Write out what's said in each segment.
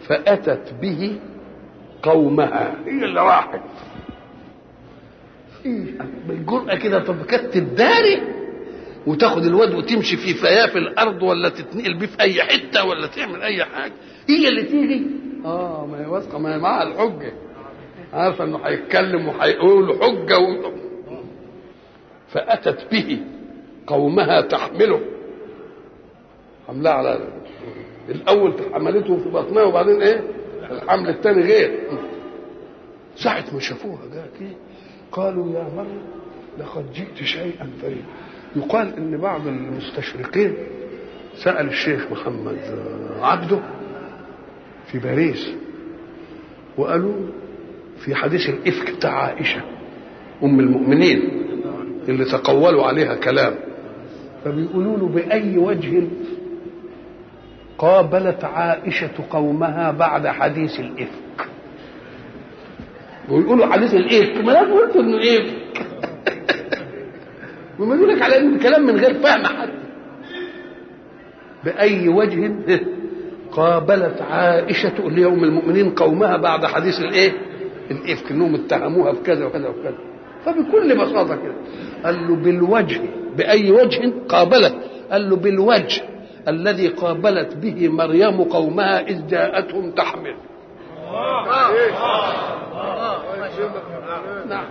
فأتت به قومها هي اللي راحت ايه بالجرأة كده طب كانت تداري وتاخد الواد وتمشي في فياه في الارض ولا تتنقل بيه في اي حته ولا تعمل اي حاجه هي اللي تيجي اه ما هي واثقه ما هي معاها الحجه عارفه انه هيتكلم وهيقول حجه و... فاتت به قومها تحمله حملها على الاول حملته في بطنها وبعدين ايه الحمل الثاني غير ساعة ما شافوها جاءت ايه قالوا يا مريم لقد جئت شيئا فريدا يقال ان بعض المستشرقين سأل الشيخ محمد عبده في باريس وقالوا في حديث الإفك بتاع عائشة أم المؤمنين اللي تقولوا عليها كلام فبيقولوا له بأي وجه قابلت عائشة قومها بعد حديث الإفك ويقولوا حديث الإفك ما لا قلت إنه إفك وما يقول لك على إنه كلام من غير فهم حتى بأي وجه قابلت عائشة اللي يوم المؤمنين قومها بعد حديث الإيه؟ الإفك إنهم اتهموها بكذا وكذا وكذا فبكل بساطة كده قال له بالوجه بأي وجه قابلت قال له بالوجه الذي قابلت به مريم قومها إذ جاءتهم تحمل نعم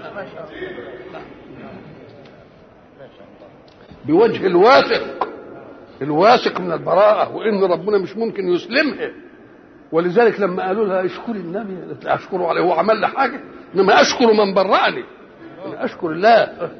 بوجه الواثق الواثق من البراءة وإن ربنا مش ممكن يسلمها ولذلك لما قالوا لها اشكري النبي اشكره عليه هو عمل لي حاجة انما اشكر من برأني اشكر الله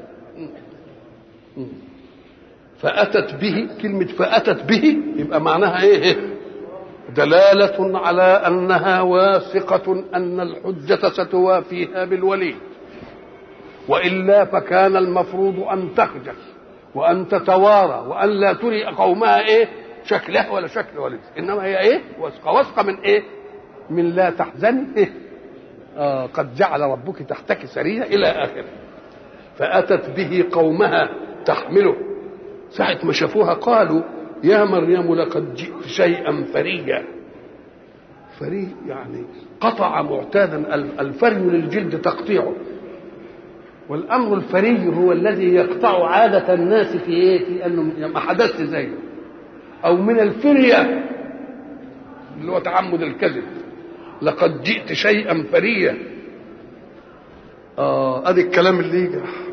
فأتت به كلمة فأتت به يبقى معناها ايه دلالة على أنها واثقة أن الحجة ستوافيها بالولي وإلا فكان المفروض أن تخجل وأن تتوارى وأن لا تري قومها إيه شكلها ولا شكل ولد إنما هي إيه واثقة واثقة من إيه من لا تحزني إيه آه قد جعل ربك تحتك سريا إلى آخره فأتت به قومها تحمله ساعة ما شافوها قالوا يا مريم لقد جئت شيئا فريا فري يعني قطع معتادا الفري للجلد تقطيعه والامر الفري هو الذي يقطع عاده الناس في ايه في انه ما حدثت زيه او من الفريه اللي هو تعمد الكذب لقد جئت شيئا فريا اه ادي الكلام اللي يجرح